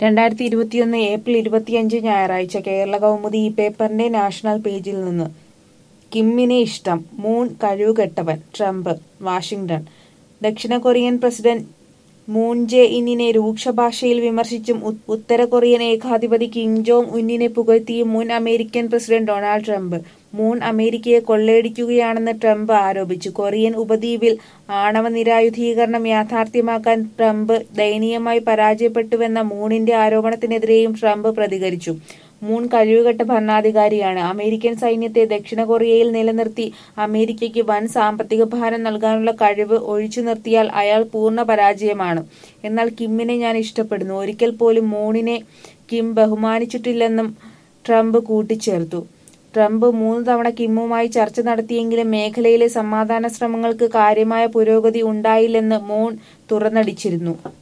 രണ്ടായിരത്തി ഇരുപത്തിയൊന്ന് ഏപ്രിൽ ഇരുപത്തിയഞ്ച് ഞായറാഴ്ച കേരള കൗമുദി ഈ പേപ്പറിന്റെ നാഷണൽ പേജിൽ നിന്ന് കിമ്മിനെ ഇഷ്ടം മൂൺ കഴിവുകെട്ടവൻ ട്രംപ് വാഷിംഗ്ടൺ ദക്ഷിണ കൊറിയൻ പ്രസിഡന്റ് മൂൺ ജെ ഇന്നിനെ രൂക്ഷ ഭാഷയിൽ വിമർശിച്ചും ഉ- ഉത്തര കൊറിയൻ ഏകാധിപതി കിം ജോങ് ഉന്നിനെ പുകഴ്ത്തിയും മുൻ American president Donald Trump Moon അമേരിക്കയെ കൊള്ളയടിക്കുകയാണെന്ന് ട്രംപ് ആരോപിച്ചു കൊറിയൻ ഉപദ്വീപിൽ ആണവ നിരായുധീകരണം യാഥാർത്ഥ്യമാക്കാൻ ട്രംപ് ദയനീയമായി പരാജയപ്പെട്ടുവെന്ന മൂണിന്റെ ആരോപണത്തിനെതിരെയും ട്രംപ് പ്രതികരിച്ചു മൂൺ കഴിവുകെട്ട ഭരണാധികാരിയാണ് അമേരിക്കൻ സൈന്യത്തെ ദക്ഷിണ കൊറിയയിൽ നിലനിർത്തി അമേരിക്കയ്ക്ക് വൻ സാമ്പത്തിക ഭാരം നൽകാനുള്ള കഴിവ് ഒഴിച്ചു നിർത്തിയാൽ അയാൾ പൂർണ്ണ പരാജയമാണ് എന്നാൽ കിമ്മിനെ ഞാൻ ഇഷ്ടപ്പെടുന്നു ഒരിക്കൽ പോലും മൂണിനെ കിം ബഹുമാനിച്ചിട്ടില്ലെന്നും ട്രംപ് കൂട്ടിച്ചേർത്തു ട്രംപ് മൂന്ന് തവണ കിമ്മുമായി ചർച്ച നടത്തിയെങ്കിലും മേഖലയിലെ സമാധാന ശ്രമങ്ങൾക്ക് കാര്യമായ പുരോഗതി ഉണ്ടായില്ലെന്ന് മൂൺ തുറന്നടിച്ചിരുന്നു